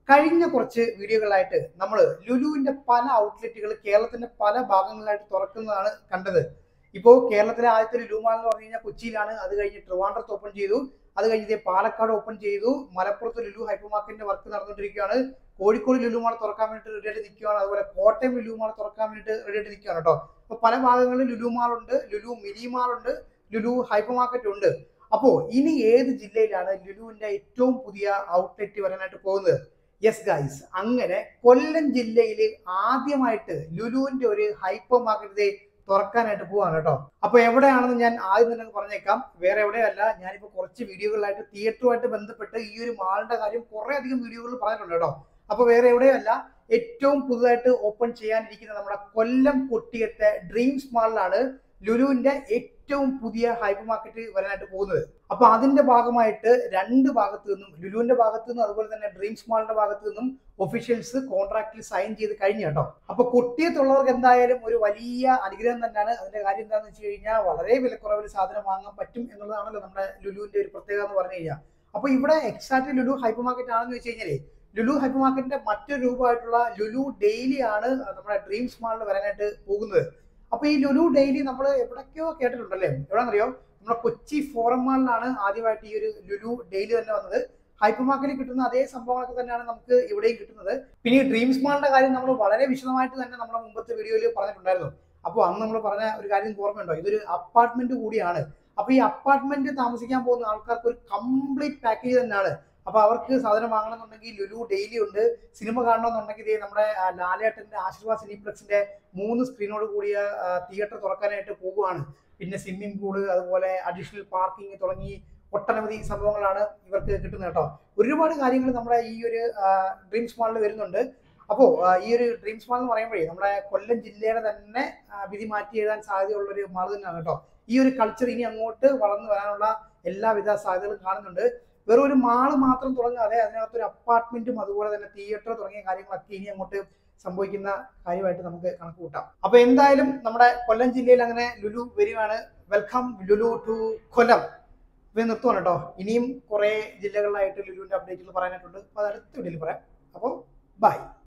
കഴിഞ്ഞ കുറച്ച് വീഡിയോകളായിട്ട് നമ്മൾ ലുലുവിന്റെ പല ഔട്ട്ലെറ്റുകൾ കേരളത്തിന്റെ പല ഭാഗങ്ങളിലായിട്ട് തുറക്കുന്നതാണ് കണ്ടത് ഇപ്പോൾ കേരളത്തിലെ ആദ്യത്തെ ലുലു മാൾ എന്ന് പറഞ്ഞു കഴിഞ്ഞാൽ കൊച്ചിയിലാണ് അത് കഴിഞ്ഞ് ട്രിവാൻഡ്രത്ത് ഓപ്പൺ ചെയ്തു അത് കഴിഞ്ഞ് ദേ പാലക്കാട് ഓപ്പൺ ചെയ്തു മലപ്പുറത്ത് ലുലു ഹൈപ്പർ മാർക്കറ്റിന്റെ വർക്ക് നടന്നുകൊണ്ടിരിക്കുകയാണ് കോഴിക്കോട് ലുലു മാൾ തുറക്കാൻ വേണ്ടിയിട്ട് റെഡി ആയിട്ട് നിൽക്കുകയാണ് അതുപോലെ കോട്ടയം ലുലു മാൾ തുറക്കാൻ വേണ്ടിയിട്ട് റെഡി ആയിട്ട് നിൽക്കുകയാണ് കേട്ടോ അപ്പൊ പല ഭാഗങ്ങളിൽ ലുലു മാൾ ഉണ്ട് ലുലു മിനി മാൾ ഉണ്ട് ലുലു ഹൈപ്പർ മാർക്കറ്റ് ഉണ്ട് അപ്പോ ഇനി ഏത് ജില്ലയിലാണ് ലുലുവിന്റെ ഏറ്റവും പുതിയ ഔട്ട്ലെറ്റ് വരാനായിട്ട് പോകുന്നത് യെസ് ഗൈസ് അങ്ങനെ കൊല്ലം ജില്ലയിൽ ആദ്യമായിട്ട് ലുലുവിന്റെ ഒരു ഹൈപ്പർ മാർക്കറ്റ് തുറക്കാനായിട്ട് പോവാണ് കേട്ടോ അപ്പൊ എവിടെയാണെന്ന് ഞാൻ ആദ്യം തന്നെ പറഞ്ഞേക്കാം വേറെ എവിടെയല്ല ഞാനിപ്പോ കുറച്ച് വീഡിയോകളിലായിട്ട് തിയേറ്ററുമായിട്ട് ബന്ധപ്പെട്ട് ഈ ഒരു മാളിന്റെ കാര്യം കുറെ അധികം വീഡിയോകളിൽ പറഞ്ഞിട്ടുണ്ട് കേട്ടോ അപ്പൊ വേറെ എവിടെയല്ല ഏറ്റവും പുതുതായിട്ട് ഓപ്പൺ ചെയ്യാനിരിക്കുന്ന നമ്മുടെ കൊല്ലം കൊട്ടിയത്തെ ഡ്രീംസ് മാളിലാണ് ലുലുവിന്റെ ഏറ്റവും പുതിയ ഹൈപ്പർ മാർക്കറ്റ് വരാനായിട്ട് പോകുന്നത് അപ്പൊ അതിന്റെ ഭാഗമായിട്ട് രണ്ട് ഭാഗത്തു നിന്നും ലുലുവിന്റെ ഭാഗത്തു നിന്നും അതുപോലെ തന്നെ ഡ്രീംസ് മാളിന്റെ ഭാഗത്തു നിന്നും ഒഫീഷ്യൽസ് കോൺട്രാക്റ്റിൽ സൈൻ ചെയ്ത് കഴിഞ്ഞു കേട്ടോ അപ്പൊ കൊട്ടിയത്തുള്ളവർക്ക് എന്തായാലും ഒരു വലിയ അനുഗ്രഹം തന്നെയാണ് അതിന്റെ കാര്യം എന്താണെന്ന് വെച്ച് കഴിഞ്ഞാൽ വളരെ വിലക്കുറവിൽ സാധനം വാങ്ങാൻ പറ്റും എന്നുള്ളതാണല്ലോ നമ്മുടെ ലുലുവിന്റെ ഒരു പ്രത്യേകത എന്ന് പറഞ്ഞു കഴിഞ്ഞാൽ അപ്പൊ ഇവിടെ എക്സാക്ട് ലുലു ഹൈപ്പർ മാർക്കറ്റ് ആണെന്ന് വെച്ച് കഴിഞ്ഞാല് ലുലു ഹൈപ്പർ മാർക്കറ്റിന്റെ മറ്റൊരു രൂപമായിട്ടുള്ള ലുലു ഡെയിലി ആണ് നമ്മുടെ ഡ്രീംസ് മാളിൽ വരാനായിട്ട് പോകുന്നത് അപ്പൊ ഈ ലുലു ഡെയിലി നമ്മൾ എവിടൊക്കെയോ കേട്ടിട്ടുണ്ടല്ലേ എവിടെന്നറിയോ നമ്മുടെ കൊച്ചി ഫോറം മാളിലാണ് ആദ്യമായിട്ട് ഈ ഒരു ലുലു ഡെയിലി തന്നെ വന്നത് ഹൈപ്പർ മാർക്കറ്റിൽ കിട്ടുന്ന അതേ സംഭവങ്ങളൊക്കെ തന്നെയാണ് നമുക്ക് ഇവിടെയും കിട്ടുന്നത് പിന്നെ ഈ ഡ്രീംസ് മാളിന്റെ കാര്യം നമ്മൾ വളരെ വിശദമായിട്ട് തന്നെ നമ്മുടെ മുമ്പത്തെ വീഡിയോയിൽ പറഞ്ഞിട്ടുണ്ടായിരുന്നു അപ്പോൾ അന്ന് നമ്മൾ പറഞ്ഞ ഒരു കാര്യം നിങ്ങൾക്ക് ഓർമ്മയുണ്ടോ ഇതൊരു അപ്പാർട്ട്മെന്റ് കൂടിയാണ് അപ്പൊ ഈ അപ്പാർട്ട്മെന്റ് താമസിക്കാൻ പോകുന്ന ആൾക്കാർക്ക് ഒരു കംപ്ലീറ്റ് പാക്കേജ് തന്നെയാണ് അപ്പൊ അവർക്ക് സാധനം വാങ്ങണമെന്നുണ്ടെങ്കിൽ ലുലു ഡെയിലി ഉണ്ട് സിനിമ കാണണമെന്നുണ്ടെങ്കിൽ ദേ നമ്മുടെ ആ, ലാലേട്ടന്റെ ആശീർവാദ് സിനിപ്ലക്സിന്റെ മൂന്ന് സ്ക്രീനോട് കൂടിയ തിയേറ്റർ തുറക്കാനായിട്ട് പോകുവാണ് പിന്നെ സ്വിമ്മിംഗ് പൂള് അതുപോലെ അഡീഷണൽ പാർക്കിംഗ് തുടങ്ങി ഒട്ടനവധി സംഭവങ്ങളാണ് ഇവർക്ക് കിട്ടുന്നത് കേട്ടോ ഒരുപാട് കാര്യങ്ങൾ നമ്മുടെ ഈ ഒരു ഡ്രീംസ് മാളിൽ വരുന്നുണ്ട് അപ്പോൾ ഈ ഒരു ഡ്രീംസ് മാൾ എന്ന് പറയുമ്പോഴേ നമ്മുടെ കൊല്ലം ജില്ലയുടെ തന്നെ ആ, വിധി മാറ്റി എഴുതാൻ സാധ്യതയുള്ള ഒരു മാൾ തന്നെയാണ് കേട്ടോ ഈ ഒരു കൾച്ചർ ഇനി അങ്ങോട്ട് വളർന്നു വരാനുള്ള എല്ലാവിധ സാധ്യതകളും കാണുന്നുണ്ട് വെറും ഒരു മാള് മാത്രം തുടങ്ങാതെ അതിനകത്ത് ഒരു അപ്പാർട്ട്മെന്റും അതുപോലെ തന്നെ തിയേറ്റർ തുടങ്ങിയ കാര്യങ്ങളൊക്കെ ഇനി അങ്ങോട്ട് സംഭവിക്കുന്ന കാര്യമായിട്ട് നമുക്ക് കണക്ക് കൂട്ടാം അപ്പൊ എന്തായാലും നമ്മുടെ കൊല്ലം ജില്ലയിൽ അങ്ങനെ ലുലു വരികയാണ് വെൽക്കം ലുലു ടു കൊല്ലം ഇപ്പൊ നിർത്തുവാണ് കേട്ടോ ഇനിയും കുറെ ജില്ലകളിലായിട്ട് ലുലുവിന്റെ അപ്ഡേറ്റുകൾ പറയാനായിട്ടുണ്ട് അപ്പൊ അത് അടുത്ത വീഡിയോയിൽ പറയാം അപ്പോൾ ബൈ